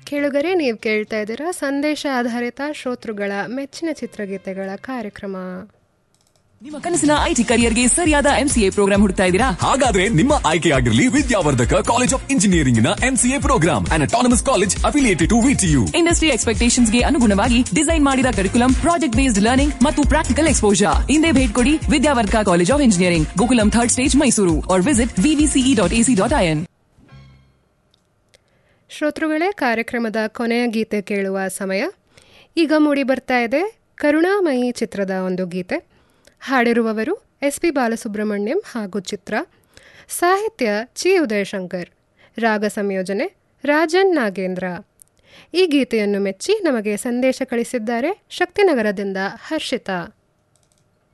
ಕೇಳುಗರೆ ನೀವು ಕೇಳ್ತಾ ಇದ್ದೀರಾ ಸಂದೇಶ ಆಧಾರಿತ ಶ್ರೋತೃಗಳ ಮೆಚ್ಚಿನ ಚಿತ್ರಗೀತೆಗಳ ಕಾರ್ಯಕ್ರಮ ನಿಮ್ಮ ಕನಸಿನ ಐಟಿ ಕರಿಯರ್ಗೆ ಸರಿಯಾದ ಎಂಸಿಎ ಪ್ರೋಗ್ರಾಂ ಹುಡುಕ್ತಾ ಇದ್ದೀರಾ ಹಾಗಾದ್ರೆ ನಿಮ್ಮ ಆಯ್ಕೆಯಾಗಿರಲಿ ವಿದ್ಯಾವರ್ಧಕ ಕಾಲೇಜ್ ಆಫ್ ಇಂಜಿನಿಯರಿಂಗ್ ನ MCA program and autonomous college affiliated to VTU industry expectations ಗೆ ಅನುಗುಣವಾಗಿ ಡಿಸೈನ್ ಮಾಡಿದ ಕರಿಕುಲಂ ಪ್ರಾಜೆಕ್ಟ್ ಬೇಸ್ಡ್ ಲರ್ನಿಂಗ್ ಮತ್ತು ಪ್ರಾಕ್ಟಿಕಲ್ ಎಕ್ಸ್ಪೋಜರ್ ಹಿಂದೆ ಭೇಟಿ ಕೊಡಿ Vidyavardhaka college of engineering Gokulam third stage Mysuru or visit VVCE dot AC dot IN ಶ್ರೋತೃಗಳೇ ಕಾರ್ಯಕ್ರಮದ ಕೊನೆಯ ಗೀತೆ ಕೇಳುವ ಸಮಯ ಈಗ ಮೂಡಿ ಬರ್ತಾ ಇದೆ ಕರುಣಾಮಯಿ ಚಿತ್ರದ ಒಂದು ಗೀತೆ ಹಾಡಿರುವವರು ಎಸ್ ಪಿ ಬಾಲಸುಬ್ರಹ್ಮಣ್ಯಂ ಹಾಗೂ ಚಿತ್ರ ಸಾಹಿತ್ಯ ಚಿ ಉದಯಶಂಕರ್ ರಾಗ ಸಂಯೋಜನೆ ರಾಜನ್ ನಾಗೇಂದ್ರ ಈ ಗೀತೆಯನ್ನು ಮೆಚ್ಚಿ ನಮಗೆ ಸಂದೇಶ ಕಳಿಸಿದ್ದಾರೆ ಶಕ್ತಿನಗರದಿಂದ ಹರ್ಷಿತಾ